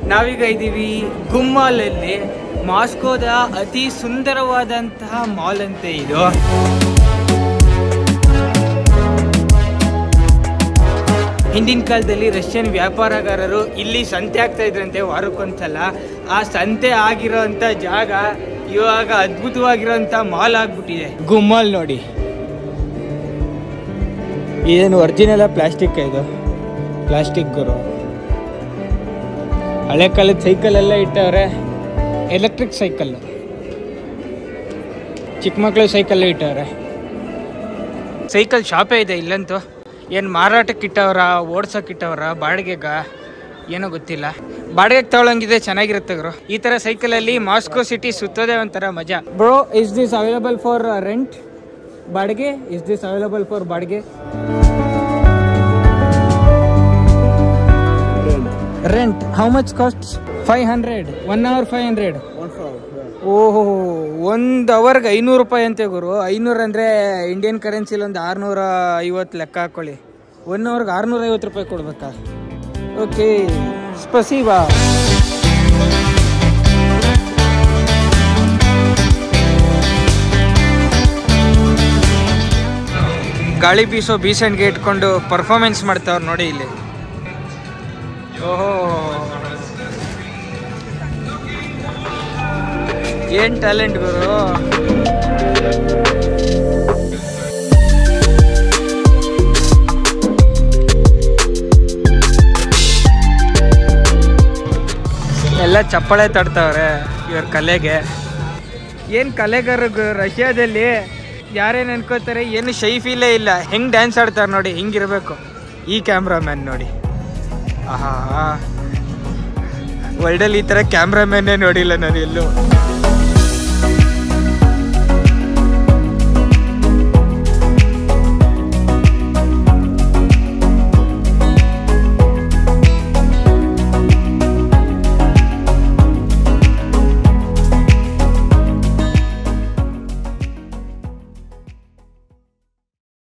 ನಾವೀಗ ಇದ್ದೀವಿ ಗುಮ್ಮಾಲಲ್ಲಿ ಮಾಸ್ಕೋದ ಅತಿ ಸುಂದರವಾದಂತಹ ಮಾಲ್ ಅಂತೆ ಇದು ಹಿಂದಿನ ಕಾಲದಲ್ಲಿ ರಷ್ಯನ್ ವ್ಯಾಪಾರಗಾರರು ಇಲ್ಲಿ ಸಂತೆ ಆಗ್ತಾ ಇದ್ರಂತೆ ವಾರಕ್ಕೊಂದ್ಸಲ ಆ ಸಂತೆ ಆಗಿರೋಂಥ ಜಾಗ ಇವಾಗ ಅದ್ಭುತವಾಗಿರೋಂಥ ಮಾಲ್ ಆಗ್ಬಿಟ್ಟಿದೆ ಗುಮ್ಮಲ್ ನೋಡಿ ಇದೇನು ಒರಿಜಿನಲ್ ಪ್ಲಾಸ್ಟಿಕ್ ಇದು ಪ್ಲಾಸ್ಟಿಕ್ ಗುರು ಹಳೆ ಕಾಲದ ಸೈಕಲ್ ಎಲ್ಲ ಇಟ್ಟವ್ರೆ ಎಲೆಕ್ಟ್ರಿಕ್ ಸೈಕಲ್ ಚಿಕ್ಕ ಮಕ್ಕಳು ಸೈಕಲ್ ಇಟ್ಟವ್ರೆ ಸೈಕಲ್ ಶಾಪೇ ಇದೆ ಇಲ್ಲಂತೂ ಏನು ಮಾರಾಟಕ್ಕೆ ಇಟ್ಟವ್ರ ಓಡ್ಸೋಕೆ ಇಟ್ಟವ್ರ ಬಾಡಿಗೆಗ ಏನೋ ಗೊತ್ತಿಲ್ಲ ಬಾಡಿಗೆಗೆ ತಗೊಳಂಗಿದೆ ಚೆನ್ನಾಗಿರುತ್ತೆ ಗುರು ಈ ಥರ ಸೈಕಲಲ್ಲಿ ಮಾಸ್ಕೋ ಸಿಟಿ ಸುತ್ತೋದೇ ಒಂಥರ ಮಜಾ bro is this available for rent ಬಾಡಿಗೆ ಇಸ್ ದಿಸ್ ಅವೈಲಬಲ್ ಫಾರ್ ಬಾಡಿಗೆ rent how much cost five hundred one hour five hundred ಓಹೋ ಒಂದು ಅವರ್ಗೆ ಐನೂರು ರೂಪಾಯಿ ಅಂತೆ ಗುರು ಐನೂರು ಅಂದರೆ ಇಂಡಿಯನ್ ಕರೆನ್ಸಿಲಿ ಒಂದು ಆರುನೂರ ಐವತ್ತು ಲೆಕ್ಕ ಹಾಕೊಳ್ಳಿ ಒನ್ ಅವರ್ಗೆ ಆರುನೂರ ಐವತ್ತು ರೂಪಾಯಿ ಕೊಡ್ಬೇಕಾ ಓಕೆ ಸ್ಪಸಿವಾ ಗಾಳಿ ಬೀಸೋ ಬೀಸಣಿಗೆ ಇಟ್ಕೊಂಡು ಪರ್ಫಾರ್ಮೆನ್ಸ್ ಮಾಡ್ತಾವ್ರು ನೋಡಿ ಇಲ್ಲಿ ಓಹೋ ಏನ್ ಟ್ಯಾಲೆಂಟ್ ಗುರು ಎಲ್ಲ ಚಪ್ಪಾಳೆ ತಡ್ತಾವ್ರೆ ಇವ್ರ ಕಲೆಗೆ ಏನು ಕಲೆಗಾರ ರಷ್ಯಾದಲ್ಲಿ ಯಾರೇನು ಅನ್ಕೋತಾರೆ ಏನು ಶೈ ಫೀಲೇ ಇಲ್ಲ ಹೆಂಗೆ ಡ್ಯಾನ್ಸ್ ಆಡ್ತಾರೆ ನೋಡಿ ಹಿಂಗಿರ್ಬೇಕು ಈ ಕ್ಯಾಮ್ರಾಮ್ಯಾನ್ ನೋಡಿ ಆಹಾ ವರ್ಲ್ಡಲ್ಲಿ ಈ ಥರ ಕ್ಯಾಮ್ರಾಮ್ಯಾನೇ ನೋಡಿಲ್ಲ ನಾನು ಎಲ್ಲೂ